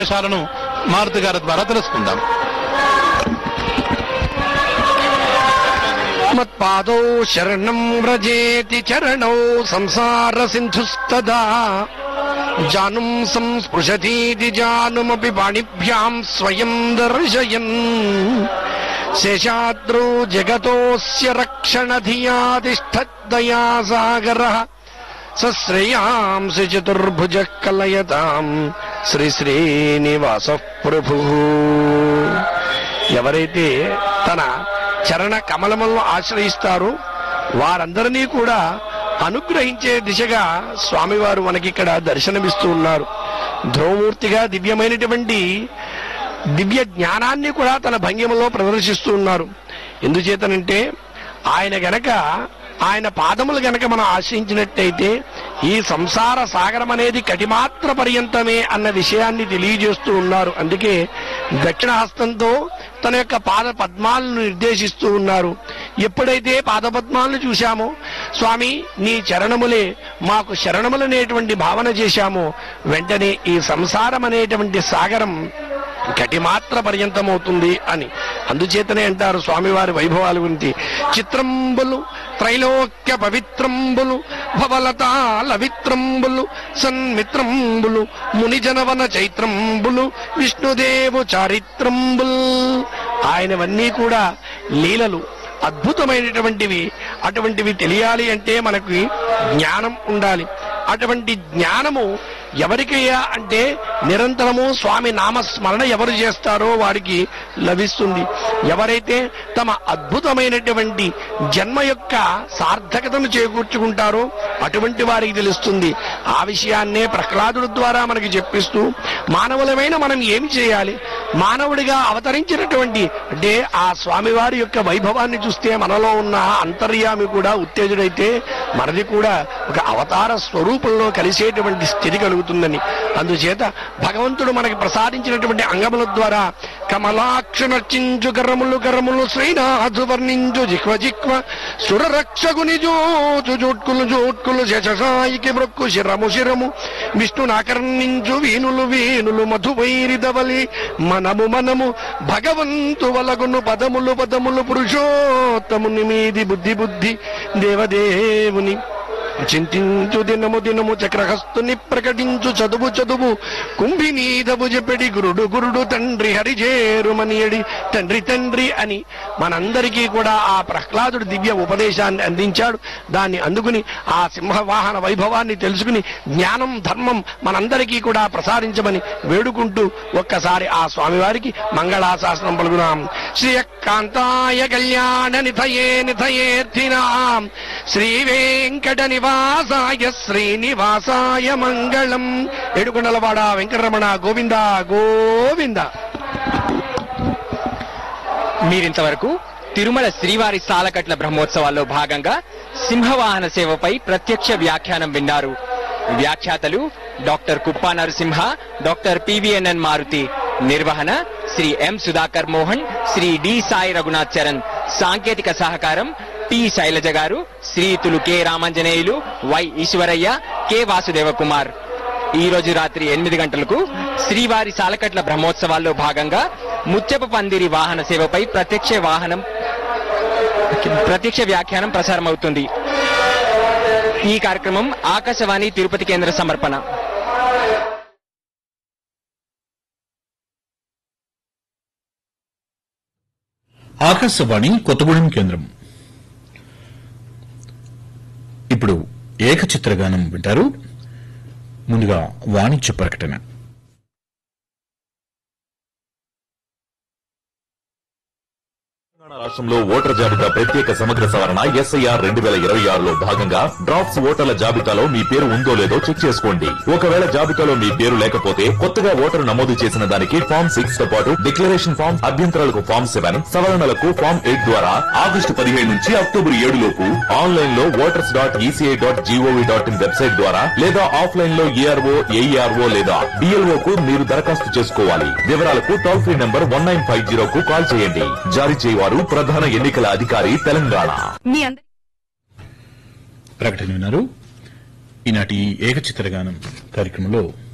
విషయాలను మారుతి గారి ద్వారా తెలుసుకుందాం మత్పాదౌ శరణం వ్రజేతి చరణౌ సంసార సింధుస్తదా జానుం సంస్పృశతీతి జానుమపి పాణిభ్యాం స్వయం దర్శయన్ శేషాద్రౌ జగతోస్య రక్షణ ధియాతిష్టదయా సాగర సశ్రేయాంసి చతుర్భుజ కలయతాం శ్రీ శ్రీనివాస ప్రభు ఎవరైతే తన చరణ కమలములను ఆశ్రయిస్తారో వారందరినీ కూడా అనుగ్రహించే దిశగా స్వామివారు మనకి ఇక్కడ దర్శనమిస్తూ ఉన్నారు ధ్రువమూర్తిగా దివ్యమైనటువంటి దివ్య జ్ఞానాన్ని కూడా తన భంగిమలో ప్రదర్శిస్తూ ఉన్నారు ఎందుచేతనంటే ఆయన గనక ఆయన పాదములు గనక మనం ఆశ్రయించినట్టయితే ఈ సంసార సాగరం అనేది కటిమాత్ర పర్యంతమే అన్న విషయాన్ని తెలియజేస్తూ ఉన్నారు అందుకే దక్షిణ హస్తంతో తన యొక్క పాద పద్మాలను నిర్దేశిస్తూ ఉన్నారు ఎప్పుడైతే పాద పద్మాలను చూశామో స్వామి నీ చరణములే మాకు శరణములనేటువంటి భావన చేశామో వెంటనే ఈ సంసారం అనేటువంటి సాగరం కటిమాత్ర పర్యంతమవుతుంది అని అందుచేతనే అంటారు స్వామివారి వైభవాల గురించి చిత్రంబులు త్రైలోక్య పవిత్రంబులు భవలతాల విత్రంబులు సన్మిత్రంబులు మునిజనవన చైత్రంబులు విష్ణుదేవు చారిత్రంబుల్ ఆయనవన్నీ కూడా లీలలు అద్భుతమైనటువంటివి అటువంటివి తెలియాలి అంటే మనకి జ్ఞానం ఉండాలి అటువంటి జ్ఞానము ఎవరికయ్యా అంటే నిరంతరము స్వామి నామస్మరణ ఎవరు చేస్తారో వారికి లభిస్తుంది ఎవరైతే తమ అద్భుతమైనటువంటి జన్మ యొక్క సార్థకతను చేకూర్చుకుంటారో అటువంటి వారికి తెలుస్తుంది ఆ విషయాన్నే ప్రహ్లాదుడు ద్వారా మనకి చెప్పిస్తూ మానవులమైన మనం ఏమి చేయాలి మానవుడిగా అవతరించినటువంటి అంటే ఆ స్వామివారి యొక్క వైభవాన్ని చూస్తే మనలో ఉన్న అంతర్యామి కూడా ఉత్తేజుడైతే మనది కూడా ఒక అవతార స్వరూపంలో కలిసేటువంటి స్థితి కలుగుతుందని అందుచేత భగవంతుడు మనకి ప్రసాదించినటువంటి అంగముల ద్వారా కమలాక్ష నర్చించు కర్రములు కర్రములు శ్రీనాథు వర్ణించు జిహ్వ జిహ్వ సురరక్షకుని జోచు జోట్కులు జోట్కులు శశసాయికి మృక్కు శిరము శిరము విష్ణునాకర్ణించు వీణులు వీణులు మధువైరిదవలి మనము మనము భగవంతు వలగును పదములు పదములు పురుషోత్తముని మీది బుద్ధి బుద్ధి దేవదేవుని చింతించు దినము దినము చక్రహస్తుని ప్రకటించు చదువు చదువు కుంభినీదవు చెప్పడి గురుడు గురుడు తండ్రి హరిజేరుమనియడి తండ్రి తండ్రి అని మనందరికీ కూడా ఆ ప్రహ్లాదుడు దివ్య ఉపదేశాన్ని అందించాడు దాన్ని అందుకుని ఆ సింహవాహన వైభవాన్ని తెలుసుకుని జ్ఞానం ధర్మం మనందరికీ కూడా ప్రసాదించమని వేడుకుంటూ ఒక్కసారి ఆ స్వామివారికి మంగళాశాసనం పలుకున్నాం శ్రీయకాంతాయ కళ్యాణ నిధయే నిధయేర్థినాం శ్రీ వెంకట నివాసాయ శ్రీనివాసాయ మంగళం ఏడుకొండలవాడ వెంకటరమణ గోవింద గోవింద మీరింతవరకు తిరుమల శ్రీవారి సాలకట్ల బ్రహ్మోత్సవాల్లో భాగంగా సింహవాహన సేవపై ప్రత్యక్ష వ్యాఖ్యానం విన్నారు వ్యాఖ్యాతలు doctor Kuppa Narasimha doctor PVNN Maruthi నిర్వహణ శ్రీ ఎం సుధాకర్ మోహన్ శ్రీ డి సాయి రఘునాథ్ చరణ్ సాంకేతిక సహకారం టి శైలజ గారు శ్రీతులు K Ramanjaneyulu Y Eshwaraiah K Vasudeva Kumar ఈ రోజు రాత్రి ఎనిమిది గంటలకు శ్రీవారి సాలకట్ల బ్రహ్మోత్సవాల్లో భాగంగా ముత్యపు పందిరి వాహన సేవపై ప్రత్యక్ష వాహనం ప్రత్యక్ష వ్యాఖ్యానం ప్రసారమవుతుంది ఈ కార్యక్రమం ఆకాశవాణి తిరుపతి కేంద్ర సమర్పణ ఆకాశవాణి కొత్తగూడెం కేంద్రం ఇప్పుడు ఏకచిత్రగానం వింటారు ముందుగా వాణిజ్య ప్రకటన తెలంగాణ రాష్ట్రంలో ఓటర్ జాబితా ప్రత్యేక సమగ్ర సవరణ ఎస్ఐఆర్ రెండు వేల ఇరవై ఆరులో భాగంగా డ్రాఫ్ట్స్ ఓటర్ల జాబితాలో మీ పేరు ఉందో లేదో చెక్ చేసుకోండి ఒకవేళ జాబితాలో మీ పేరు లేకపోతే కొత్తగా ఓటరు నమోదు చేసిన దానికి ఫామ్ సిక్స్ తో పాటు డిక్లరేషన్ ఫామ్ అభ్యంతరాలకు ఫామ్ సెవెన్ సవరణలకు ఫామ్ ఎయిట్ ద్వారా ఆగస్టు పదిహేడు నుంచి అక్టోబర్ ఏడు లోపు ఆన్లైన్ లో voters dot ECI dot GOV dot in website ద్వారా లేదా ఆఫ్లైన్ లో ఏఆర్ఓ ఏఈఆర్ఓ లేదా డిఎల్ఓ కు మీరు దరఖాస్తు చేసుకోవాలి వివరాలకు toll free number one nine five zero కు కాల్ చేయండి జారీ చేయవారు ప్రధాన ఎన్నికల అధికారి తెలంగాణ మీ అందరి ప్రకటన విన్నారు ఈనాటి ఏకచిత్రగానం కార్యక్రమంలో